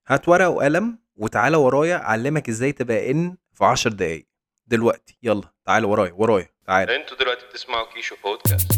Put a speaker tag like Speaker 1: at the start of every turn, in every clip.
Speaker 1: هات ورقه وقلم وتعالى ورايا اعلمك ازاي تبقى ان في 10 دقايق دلوقتي يلا تعالى ورايا ورايا تعالى
Speaker 2: انتوا دلوقتي بتسمعوا كيشو بودكاست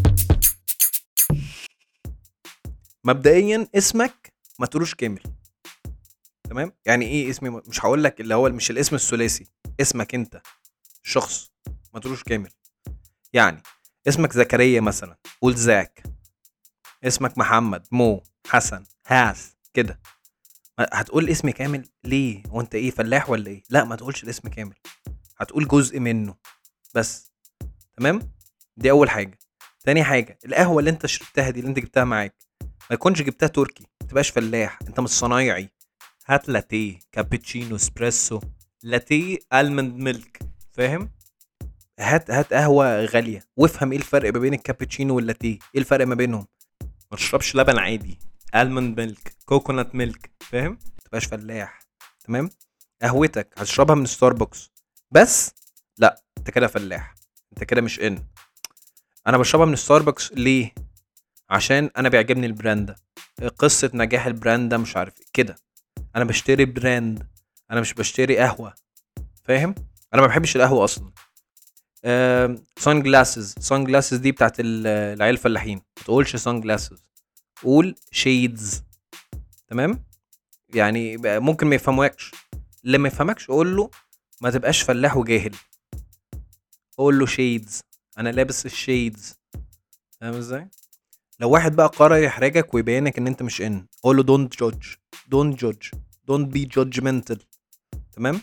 Speaker 1: مبدئيا اسمك ما تقولوش كامل تمام يعني ايه اسمي مش هقول لك اللي هو مش الاسم الثلاثي اسمك انت شخص ما تقولوش كامل يعني اسمك زكريا مثلا قول زاك اسمك محمد مو حسن هاس كده ما- هتقول اسم كامل ليه وانت ايه فلاح ولا ايه لا ما تقولش الاسم كامل هتقول جزء منه بس تمام دي اول حاجه تاني حاجه القهوه اللي انت شربتها دي اللي انت جبتها معاك ما يكونش جبتها تركي ما تبقاش فلاح انت مش صنايعي هات لاتيه كابتشينو اسبريسو لاتيه المند ميلك فاهم هات هات قهوه غاليه وافهم ايه الفرق ما بين الكابتشينو واللاتيه ايه الفرق ما بينهم ما تشربش لبن عادي المند ميلك كوكونات ميلك فاهم ما تبقاش فلاح تمام قهوتك هتشربها من ستاربكس بس لا انت كده فلاح انت كده مش ان انا بشربها من ستاربكس ليه عشان انا بيعجبني البراند ده قصه نجاح البراند ده مش عارف إيه. كده انا بشتري براند انا مش بشتري قهوه فاهم انا ما بحبش القهوه اصلا سان جلاسز سان جلاسز دي بتاعت ال- العيال الفلاحين ما تقولش سان جلاسز قول شيدز تمام يعني بقى ممكن ما يفهموكش اللي ما يفهمكش قول له ما تبقاش فلاح وجاهل قول له شيدز انا لابس الشيدز فاهم ازاي لو واحد بقى قرر يحرجك ويبينك ان انت مش ان قول له دونت جودج دونت جودج دونت بي جادجمنتال تمام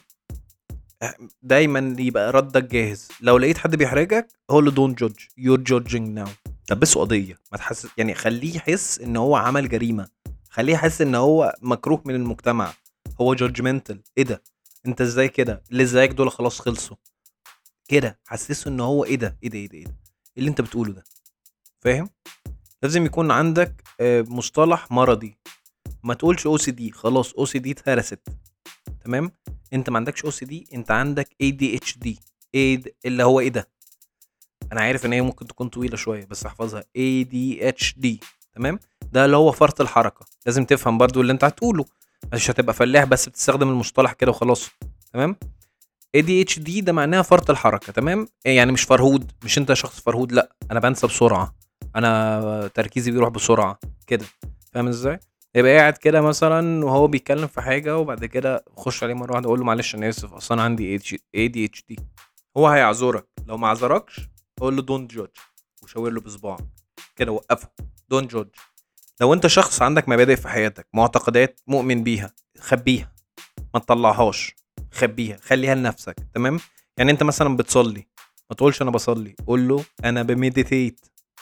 Speaker 1: دايما يبقى ردك جاهز لو لقيت حد بيحرجك قول له دونت جودج يور جودجينج ناو لبسه قضيه ما تحس يعني خليه يحس ان هو عمل جريمه خليه يحس ان هو مكروه من المجتمع هو جادجمنتال ايه ده انت ازاي كده اللي زيك دول خلاص خلصوا كده حسسه ان هو ايه ده ايه ده ايه ده ايه ده إيه اللي انت بتقوله ده فاهم لازم يكون عندك آه، مصطلح مرضي ما تقولش او سي دي خلاص او سي دي اتهرست تمام انت ما عندكش او سي دي انت عندك اي دي اتش دي ايه د- اللي هو ايه ده انا عارف ان هي ممكن تكون طويله شويه بس احفظها اي دي اتش دي تمام ده اللي هو فرط الحركه لازم تفهم برضو اللي انت هتقوله مش هتبقى فلاح بس بتستخدم المصطلح كده وخلاص تمام اي دي اتش دي ده معناها فرط الحركه تمام يعني مش فرهود مش انت شخص فرهود لا انا بنسى بسرعه انا تركيزي بيروح بسرعه كده فاهم ازاي يبقى قاعد كده مثلا وهو بيتكلم في حاجه وبعد كده اخش عليه مره واحده اقول له معلش انا اسف اصلا عندي اي دي اتش دي هو هيعذرك لو ما عذركش قول له دونت جودج وشاور له بصباعك كده وقفه دونت جودج لو انت شخص عندك مبادئ في حياتك معتقدات مؤمن بيها خبيها ما تطلعهاش خبيها خليها لنفسك تمام يعني انت مثلا بتصلي ما تقولش انا بصلي قول له انا بمديتيت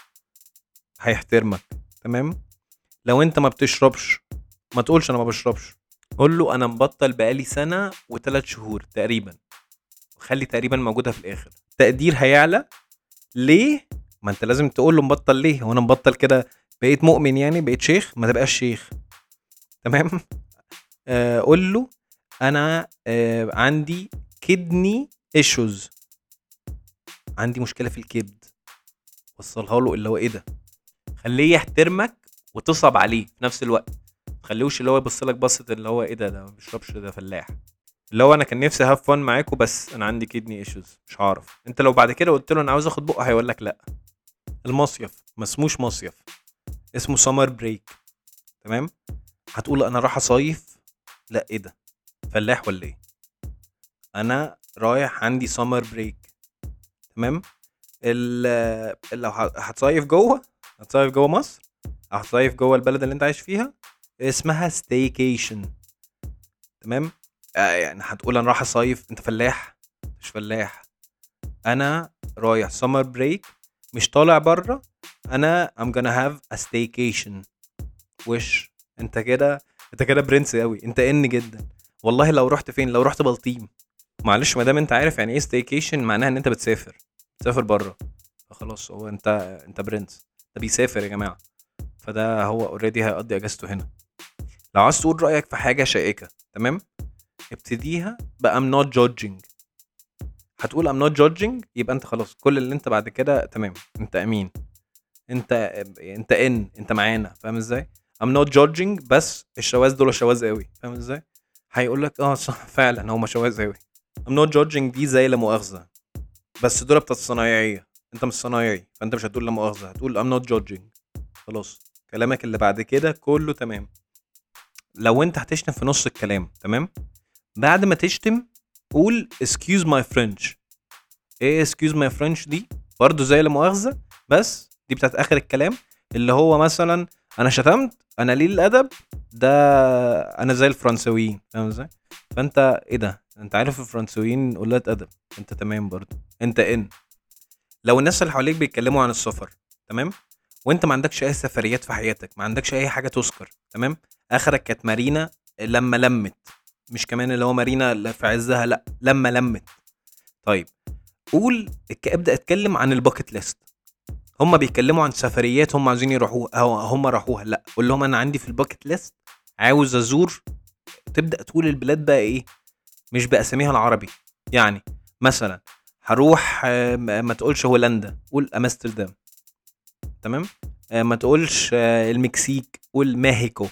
Speaker 1: هيحترمك تمام لو انت ما بتشربش ما تقولش انا ما بشربش قول له انا مبطل بقالي سنه وثلاث شهور تقريبا خلي تقريبا موجوده في الاخر تقدير هيعلى ليه ما انت لازم تقول له مبطل ليه هو انا مبطل كده بقيت مؤمن يعني بقيت شيخ ما تبقاش شيخ تمام آه قول له انا آه عندي كدني ايشوز عندي مشكله في الكبد وصلها له اللي هو ايه ده خليه يحترمك وتصعب عليه في نفس الوقت ما تخليهوش اللي هو يبص لك بصه اللي هو ايه ده ده ما بيشربش ده فلاح اللي هو انا كان نفسي هاف فن معاكم بس انا عندي كدني ايشوز مش هعرف انت لو بعد كده قلت له انا عاوز اخد بقه هيقول لك لا المصيف ما اسموش مصيف اسمه سمر بريك تمام هتقول انا رايح اصيف لا ايه ده فلاح ولا ايه انا رايح عندي سمر بريك تمام ال- لو ه- هتصيف جوه هتصيف جوه مصر أو هتصيف جوه البلد اللي انت عايش فيها اسمها ستيكيشن تمام آه يعني هتقول انا رايح اصيف انت فلاح مش فلاح انا رايح سمر بريك مش طالع بره انا I'm gonna have a staycation وش انت كده انت كده برنس قوي انت ان جدا والله لو رحت فين لو رحت بلطيم معلش ما دام انت عارف يعني ايه staycation معناها ان انت بتسافر بتسافر بره فخلاص هو انت انت برنس ده بيسافر يا جماعه فده هو اوريدي هيقضي اجازته هنا لو عايز تقول رايك في حاجه شائكه تمام ابتديها ب I'm not judging هتقول I'm not judging يبقى انت خلاص كل اللي انت بعد كده تمام انت امين انت انت ان انت معانا فاهم ازاي I'm not judging بس الشواذ دول شواذ قوي فاهم ازاي هيقول لك اه صح فعلا هو شواذ اوي I'm not judging دي زي لا مؤاخذة بس دول بتاعت الصنايعية انت مش صنايعي فانت مش هتقول لا مؤاخذة هتقول I'm not judging خلاص كلامك اللي بعد كده كله تمام لو انت هتشتم في نص الكلام تمام بعد ما تشتم قول excuse my French ايه excuse my French دي برضه زي لا مؤاخذة بس دي بتاعت اخر الكلام اللي هو مثلا انا شتمت انا ليه الادب ده انا زي الفرنساويين فاهم ازاي فانت ايه ده انت عارف الفرنساويين قلات ادب انت تمام برضه انت ان لو الناس اللي حواليك بيتكلموا عن السفر تمام وانت ما عندكش اي سفريات في حياتك ما عندكش اي حاجه تذكر تمام اخرك كانت مارينا لما لمت مش كمان اللي هو مارينا اللي في عزها لا لما لمت طيب قول اتك- ابدا اتكلم عن الباكت ليست هم بيتكلموا عن سفريات هم عايزين يروحوها أو هم راحوها لا قول لهم انا عندي في الباكت ليست عاوز ازور تبدا تقول البلاد بقى ايه مش باساميها العربي يعني مثلا هروح آه، ما ما تقولش هولندا قول امستردام تمام آه، ما تقولش آه، المكسيك قول ماهيكو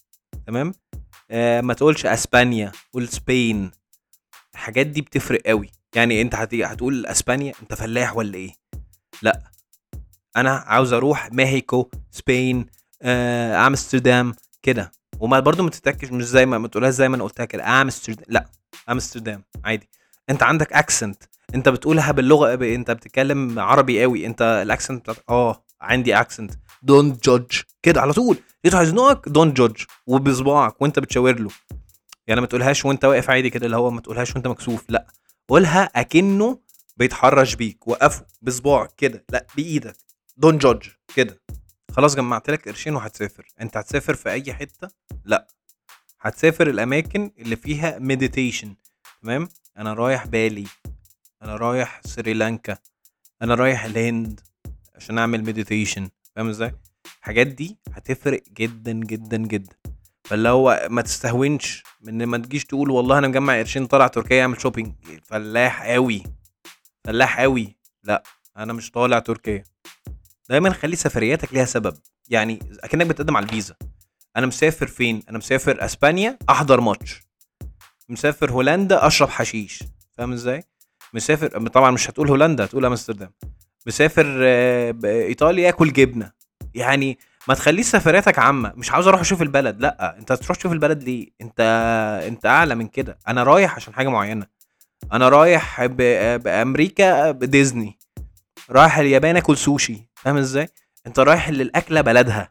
Speaker 1: تمام آه، ما تقولش اسبانيا قول سبين الحاجات دي بتفرق قوي يعني انت هتي- هتقول اسبانيا انت فلاح ولا ايه لا انا عاوز اروح ماهيكو سبين آه، امستردام كده وما برضو ما تتاكش مش زي ما ما تقولهاش زي ما انا قلتها كده امستردام لا امستردام عادي انت عندك اكسنت انت بتقولها باللغه ب... انت بتتكلم عربي قوي انت الاكسنت بتاعتك اه عندي اكسنت دونت جادج كده على طول لقيته هيزنقك دونت جادج وبصباعك وانت بتشاور له يعني ما تقولهاش وانت واقف عادي كده اللي هو ما تقولهاش وانت مكسوف لا قولها اكنه بيتحرش بيك وقفه بصباعك كده لا بايدك دونت جادج كده خلاص جمعت لك قرشين وهتسافر انت هتسافر في اي حته لا هتسافر الاماكن اللي فيها مديتيشن تمام انا رايح بالي انا رايح سريلانكا انا رايح الهند عشان اعمل مديتيشن فاهم ازاي الحاجات دي هتفرق جدا جدا جدا فاللي هو ما تستهونش ان ما تجيش تقول والله انا مجمع قرشين طالع تركيا اعمل شوبينج فلاح قوي فلاح قوي لا انا مش طالع تركيا دايما خلي سفرياتك ليها سبب يعني اكنك بتقدم على الفيزا انا مسافر فين انا مسافر اسبانيا احضر ماتش مسافر هولندا اشرب حشيش فاهم ازاي مسافر طبعا مش هتقول هولندا هتقول امستردام مسافر آه، ب- ايطاليا اكل جبنه يعني ما تخليش سفرياتك عامه مش عاوز اروح اشوف البلد لا انت تروح تشوف البلد ليه انت انت اعلى من كده انا رايح عشان حاجه معينه انا رايح ب... بامريكا بديزني رايح اليابان اكل سوشي فاهم ازاي انت رايح للاكله بلدها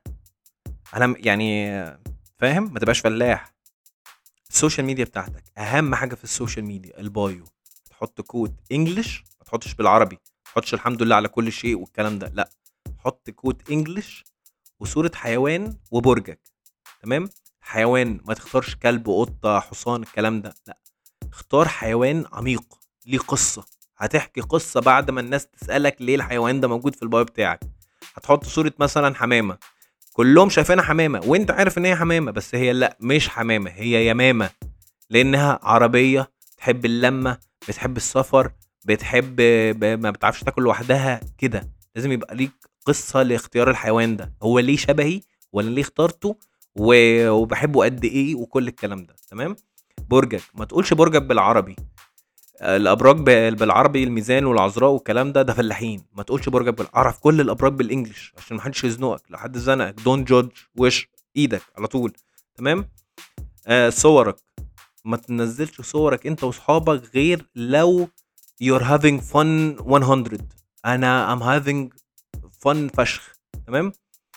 Speaker 1: انا م- يعني فاهم ما تبقاش فلاح السوشيال ميديا بتاعتك اهم حاجه في السوشيال ميديا البايو تحط كود انجلش ما تحطش بالعربي ما تحطش الحمد لله على كل شيء والكلام ده لا حط كود انجلش وصوره حيوان وبرجك تمام حيوان ما تختارش كلب قطه حصان الكلام ده لا اختار حيوان عميق ليه قصه هتحكي قصه بعد ما الناس تسالك ليه الحيوان ده موجود في البايو بتاعك هتحط صوره مثلا حمامه كلهم شايفينها حمامه وانت عارف ان هي حمامه بس هي لا مش حمامه هي يمامه لانها عربيه تحب اللمه بتحب السفر بتحب ب- ما بتعرفش تاكل لوحدها كده لازم يبقى ليك قصه لاختيار الحيوان ده هو ليه شبهي ولا ليه اخترته و- وبحبه قد ايه وكل الكلام ده تمام برجك ما تقولش برجك بالعربي الابراج ب- بالعربي الميزان والعذراء والكلام ده ده فلاحين ما تقولش برجك بالعرف كل الابراج بالانجلش عشان ما حدش يزنقك لو حد زنقك دون جادج وش ايدك على طول تمام آه صورك ما تنزلش صورك انت واصحابك غير لو you're having fun 100 انا I'm having fun فشخ تمام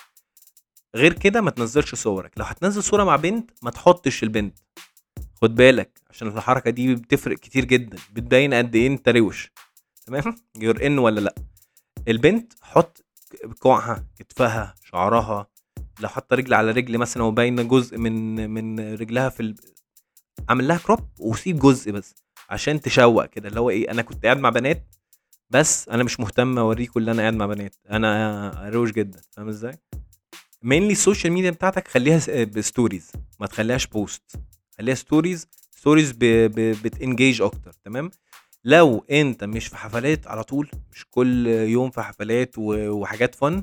Speaker 1: غير كده ما تنزلش صورك لو هتنزل صورة مع بنت ما تحطش البنت خد بالك عشان الحركة دي بتفرق كتير جدا بتبين قد ايه انت روش تمام يور ان ولا لا البنت حط كوعها كتفها شعرها لو حاطه رجل على رجل مثلا وباينه جزء من من رجلها في ال... عامل لها كروب وسيب جزء بس عشان تشوق كده اللي هو ايه انا كنت قاعد مع بنات بس انا مش مهتم اوريكم اللي انا قاعد مع بنات انا روش جدا فاهم ازاي مينلي السوشيال ميديا بتاعتك خليها س- بستوريز ما تخليهاش بوست خليها ستوريز ستوريز ب... ب... بتنجيج اكتر تمام لو انت مش في حفلات على طول مش كل يوم في حفلات و... وحاجات فن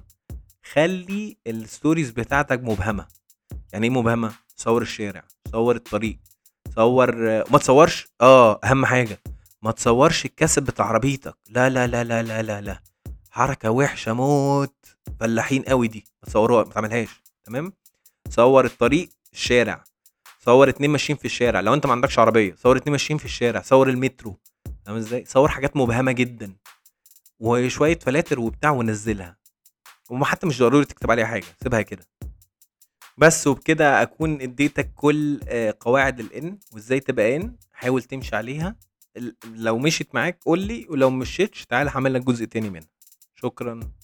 Speaker 1: خلي الستوريز بتاعتك مبهمه يعني ايه مبهمه صور الشارع صور الطريق صور آه، ما تصورش اه اهم حاجه ما تصورش الكاسب بتاع عربيتك لا لا لا لا لا لا لا حركه وحشه موت فلاحين قوي دي ما تصوروها ما تعملهاش تمام صور الطريق الشارع صور اتنين ماشيين في الشارع لو انت ما عندكش عربيه صور اتنين ماشيين في الشارع صور المترو فاهم ازاي صور حاجات مبهمه جدا وشويه فلاتر وبتاع ونزلها وما حتى مش ضروري تكتب عليها حاجه سيبها كده بس وبكده اكون اديتك كل آه، قواعد الان وازاي تبقى ان حاول تمشي عليها ال- لو مشيت معاك قول لي ولو مشيتش تعالى هعمل لك جزء تاني منها شكرا